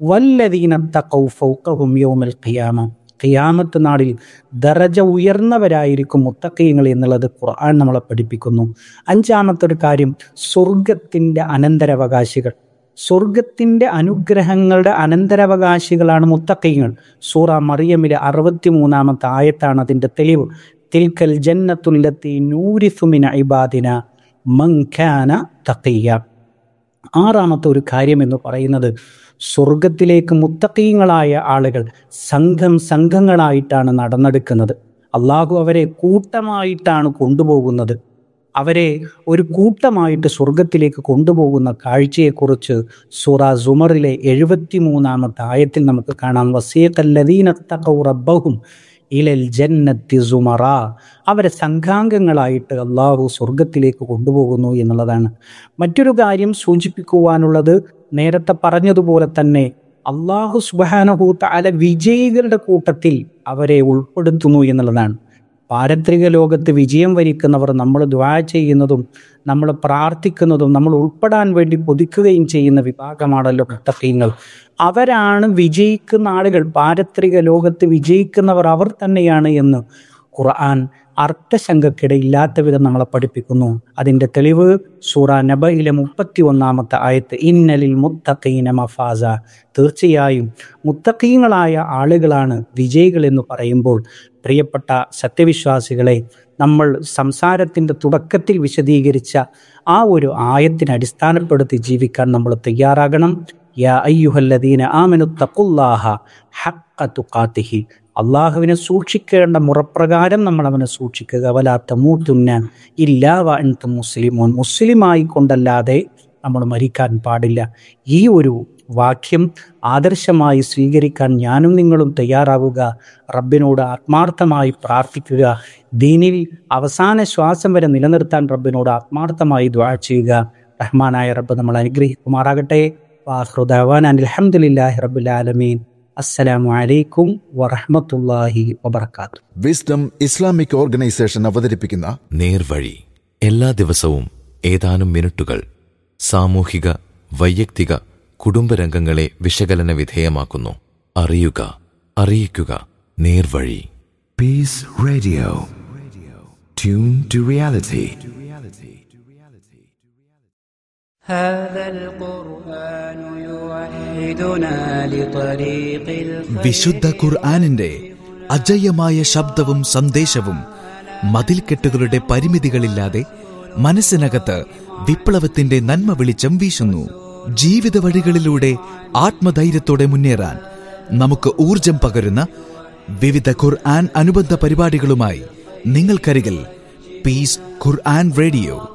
വല്ലദീന തഖൗ ഫൗഖഹും യൗമൽ ഖിയാമ ഖിയാമത്ത് നാളിൽ ദറജ ഉയർന്നവരായിരിക്കും മുത്തക്കീങ്ങൾ എന്നുള്ളത് ഖുർആൻ നമ്മളെ പഠിപ്പിക്കുന്നു അഞ്ചാമത്തെ ഒരു കാര്യം സ്വർഗത്തിൻ്റെ അനന്തരാവകാശികൾ സ്വർഗത്തിൻ്റെ അനുഗ്രഹങ്ങളുടെ അനന്തരാവകാശികളാണ് മുത്തക്കീങ്ങൾ സൂറ മറിയമിലെ അറുപത്തി മൂന്നാമത്തെ ആയത്താണ് അതിൻ്റെ തെളിവ് തിൽക്കൽ ജന്നത്തുല്ലത്തി നൂരിസുമിന ഇബാദിന മങ്ഖാന തക്കയ്യ ആറാമത്തെ ഒരു കാര്യം എന്ന് പറയുന്നത് സ്വർഗത്തിലേക്ക് മുത്തക്കീങ്ങളായ ആളുകൾ സംഘം സംഘങ്ങളായിട്ടാണ് നടന്നെടുക്കുന്നത് അള്ളാഹു അവരെ കൂട്ടമായിട്ടാണ് കൊണ്ടുപോകുന്നത് അവരെ ഒരു കൂട്ടമായിട്ട് സ്വർഗത്തിലേക്ക് കൊണ്ടുപോകുന്ന കാഴ്ചയെക്കുറിച്ച് സൂറ സുമറിലെ എഴുപത്തി മൂന്നാമത്തെ ആയത്തിൽ നമുക്ക് കാണാം വസീഖല്ലദീനത്തഖൗ റബ്ബഹും ഇലൽ ജന്നത്തി സുമറ അവരെ സംഘാംഗങ്ങളായിട്ട് അള്ളാഹു സ്വർഗത്തിലേക്ക് കൊണ്ടുപോകുന്നു എന്നുള്ളതാണ് മറ്റൊരു കാര്യം സൂചിപ്പിക്കുവാനുള്ളത് നേരത്തെ പറഞ്ഞതുപോലെ തന്നെ അള്ളാഹു സുബാനഹൂത്ത അല വിജയികളുടെ കൂട്ടത്തിൽ അവരെ ഉൾപ്പെടുത്തുന്നു എന്നുള്ളതാണ് പാരത്രിക ലോകത്ത് വിജയം വരിക്കുന്നവർ നമ്മൾ ദ്വാ ചെയ്യുന്നതും നമ്മൾ പ്രാർത്ഥിക്കുന്നതും നമ്മൾ ഉൾപ്പെടാൻ വേണ്ടി കൊതിക്കുകയും ചെയ്യുന്ന വിഭാഗമാണല്ലോ മുത്തഫീങ്ങൾ അവരാണ് വിജയിക്കുന്ന ആളുകൾ പാരത്രിക ലോകത്ത് വിജയിക്കുന്നവർ അവർ തന്നെയാണ് എന്ന് ഖുർആൻ അർത്ഥശങ്കക്കിടയില്ലാത്ത വിധം നമ്മളെ പഠിപ്പിക്കുന്നു അതിൻ്റെ തെളിവ് സൂറ നബയിലെ മുപ്പത്തി ഒന്നാമത്തെ ആയത്ത് ഇന്നലിൽ മുത്തഖീന മഫാസ തീർച്ചയായും മുത്തഖീങ്ങളായ ആളുകളാണ് വിജയികൾ എന്ന് പറയുമ്പോൾ പ്രിയപ്പെട്ട സത്യവിശ്വാസികളെ നമ്മൾ സംസാരത്തിൻ്റെ തുടക്കത്തിൽ വിശദീകരിച്ച ആ ഒരു ആയത്തിനെ അടിസ്ഥാനപ്പെടുത്തി ജീവിക്കാൻ നമ്മൾ തയ്യാറാകണം യാ അയ്യുഹല്ലദീന ആമനു തഖുല്ലാഹ ഹഖ തുഖാത്തിഹി അള്ളാഹുവിനെ സൂക്ഷിക്കേണ്ട മുറപ്രകാരം നമ്മൾ അവനെ സൂക്ഷിക്കുക വലാത്ത മൂത്തുന്ന ഇല്ലാ വഅൻതും മുസ്ലിമോൻ മുസ്ലിമായി കൊണ്ടല്ലാതെ നമ്മൾ മരിക്കാൻ പാടില്ല ഈ ഒരു വാക്യം ആദർശമായി സ്വീകരിക്കാൻ ഞാനും നിങ്ങളും തയ്യാറാവുക റബ്ബിനോട് ആത്മാർത്ഥമായി പ്രാർത്ഥിക്കുക ദീനിൽ അവസാന ശ്വാസം വരെ നിലനിർത്താൻ റബ്ബിനോട് ആത്മാർത്ഥമായി ദ്വാ ചെയ്യുക റഹ്മാനായ റബ്ബ് നമ്മൾ അനുഗ്രഹിക്കുമാറാകട്ടെ വാഹൃദാൻ അലഹമുല്ലാഹി റബ്ബുലാലമീൻ അസ്സലാമു അലൈക്കും വറഹമത്തല്ലാഹി വബർക്കാത്തു വിസ്ഡം ഇസ്ലാമിക് ഓർഗനൈസേഷൻ അവതരിപ്പിക്കുന്ന നേർവഴി എല്ലാ ദിവസവും ഏതാനും മിനിറ്റുകൾ സാമൂഹിക വൈയക്തിക കുടുംബരംഗങ്ങളെ വിശകലന വിധേയമാക്കുന്നു അറിയുക അറിയിക്കുക നേർവഴി Peace Radio. Tune to reality. هذا القرآن يوحدنا لطريق വിശുദ്ധ الخير ഖുർആാനിന്റെ അജയ്യമായ ശബ്ദവും സന്ദേശവും മതിൽക്കെട്ടുകളുടെ പരിമിതികളില്ലാതെ മനസ്സിനകത്ത് വിപ്ലവത്തിന്റെ നന്മ വെളിച്ചം വീശുന്നു ജീവിത വഴികളിലൂടെ ആത്മധൈര്യത്തോടെ മുന്നേറാൻ നമുക്ക് ഊർജം പകരുന്ന വിവിധ ഖുർആൻ അനുബന്ധ പരിപാടികളുമായി നിങ്ങൾക്കരികിൽ പീസ് ഖുർആൻ റേഡിയോ